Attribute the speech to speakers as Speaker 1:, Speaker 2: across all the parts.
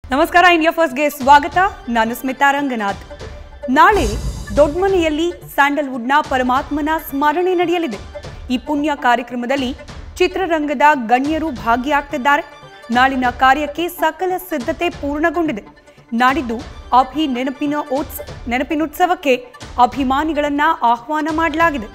Speaker 1: ನಮಸ್ಕಾರ ಇಂಡಿಯಾ ಫಸ್ಟ್ಗೆ ಸ್ವಾಗತ ನಾನು ಸ್ಮಿತಾ ರಂಗನಾಥ್ ನಾಳೆ ದೊಡ್ಮನೆಯಲ್ಲಿ ಸ್ಯಾಂಡಲ್ವುಡ್ನ ಪರಮಾತ್ಮನ ಸ್ಮರಣೆ ನಡೆಯಲಿದೆ ಈ ಪುಣ್ಯ ಕಾರ್ಯಕ್ರಮದಲ್ಲಿ ಚಿತ್ರರಂಗದ ಗಣ್ಯರು ಭಾಗಿಯಾಗ್ತಿದ್ದಾರೆ ನಾಳಿನ ಕಾರ್ಯಕ್ಕೆ ಸಕಲ ಸಿದ್ಧತೆ ಪೂರ್ಣಗೊಂಡಿದೆ ನಾಡಿದ್ದು ಅಭಿ ನೆನಪಿನ ಓತ್ಸ್ ನೆನಪಿನೋತ್ಸವಕ್ಕೆ ಅಭಿಮಾನಿಗಳನ್ನ ಆಹ್ವಾನ ಮಾಡಲಾಗಿದೆ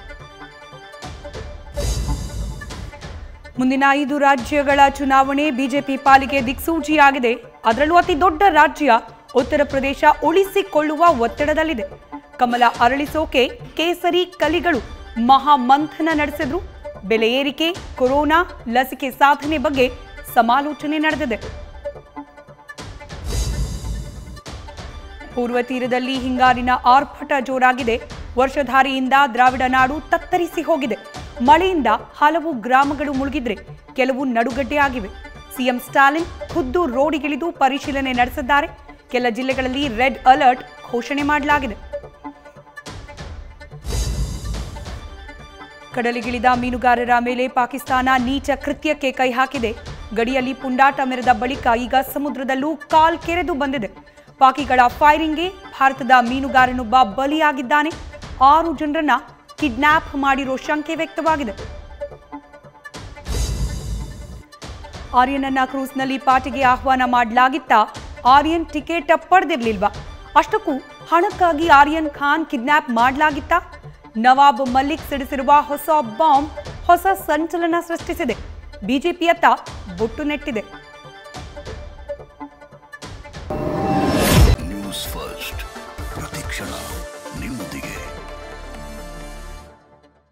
Speaker 1: ಮುಂದಿನ ಐದು ರಾಜ್ಯಗಳ ಚುನಾವಣೆ ಬಿಜೆಪಿ ಪಾಲಿಗೆ ದಿಕ್ಸೂಚಿಯಾಗಿದೆ ಅದರಲ್ಲೂ ಅತಿ ದೊಡ್ಡ ರಾಜ್ಯ ಉತ್ತರ ಪ್ರದೇಶ ಉಳಿಸಿಕೊಳ್ಳುವ ಒತ್ತಡದಲ್ಲಿದೆ ಕಮಲ ಅರಳಿಸೋಕೆ ಕೇಸರಿ ಕಲಿಗಳು ಮಹಾಮಂಥನ ನಡೆಸಿದ್ರು ಬೆಲೆ ಏರಿಕೆ ಕೊರೋನಾ ಲಸಿಕೆ ಸಾಧನೆ ಬಗ್ಗೆ ಸಮಾಲೋಚನೆ ನಡೆದಿದೆ ಪೂರ್ವ ತೀರದಲ್ಲಿ ಹಿಂಗಾರಿನ ಆರ್ಭಟ ಜೋರಾಗಿದೆ ವರ್ಷಧಾರಿಯಿಂದ ದ್ರಾವಿಡ ನಾಡು ತತ್ತರಿಸಿ ಹೋಗಿದೆ ಮಳೆಯಿಂದ ಹಲವು ಗ್ರಾಮಗಳು ಮುಳುಗಿದ್ರೆ ಕೆಲವು ನಡುಗಡ್ಡೆ ಆಗಿವೆ ಸಿಎಂ ಸ್ಟಾಲಿನ್ ಖುದ್ದು ರೋಡಿಗಿಳಿದು ಪರಿಶೀಲನೆ ನಡೆಸಿದ್ದಾರೆ ಕೆಲ ಜಿಲ್ಲೆಗಳಲ್ಲಿ ರೆಡ್ ಅಲರ್ಟ್ ಘೋಷಣೆ ಮಾಡಲಾಗಿದೆ ಕಡಲಿಗಿಳಿದ ಮೀನುಗಾರರ ಮೇಲೆ ಪಾಕಿಸ್ತಾನ ನೀಚ ಕೃತ್ಯಕ್ಕೆ ಕೈ ಹಾಕಿದೆ ಗಡಿಯಲ್ಲಿ ಪುಂಡಾಟ ಮೆರೆದ ಬಳಿಕ ಈಗ ಸಮುದ್ರದಲ್ಲೂ ಕಾಲ್ ಕೆರೆದು ಬಂದಿದೆ ಪಾಕಿಗಳ ಫೈರಿಂಗ್ಗೆ ಭಾರತದ ಮೀನುಗಾರನೊಬ್ಬ ಬಲಿಯಾಗಿದ್ದಾನೆ ಆರು ಜನರನ್ನ ಕಿಡ್ನಾಪ್ ಮಾಡಿರೋ ಶಂಕೆ ವ್ಯಕ್ತವಾಗಿದೆ ಆರ್ಯನನ್ನ ಕ್ರೂಸ್ನಲ್ಲಿ ಪಾರ್ಟಿಗೆ ಆಹ್ವಾನ ಮಾಡಲಾಗಿತ್ತಾ ಆರ್ಯನ್ ಟಿಕೆಟ್ ಪಡೆದಿರ್ಲಿಲ್ವಾ ಅಷ್ಟಕ್ಕೂ ಹಣಕ್ಕಾಗಿ ಆರ್ಯನ್ ಖಾನ್ ಕಿಡ್ನಾಪ್ ಮಾಡಲಾಗಿತ್ತಾ ನವಾಬ್ ಮಲ್ಲಿಕ್ ಸಿಡಿಸಿರುವ ಹೊಸ ಬಾಂಬ್ ಹೊಸ ಸಂಚಲನ ಸೃಷ್ಟಿಸಿದೆ ಬಿಜೆಪಿಯತ್ತ ಬೊಟ್ಟು ನೆಟ್ಟಿದೆ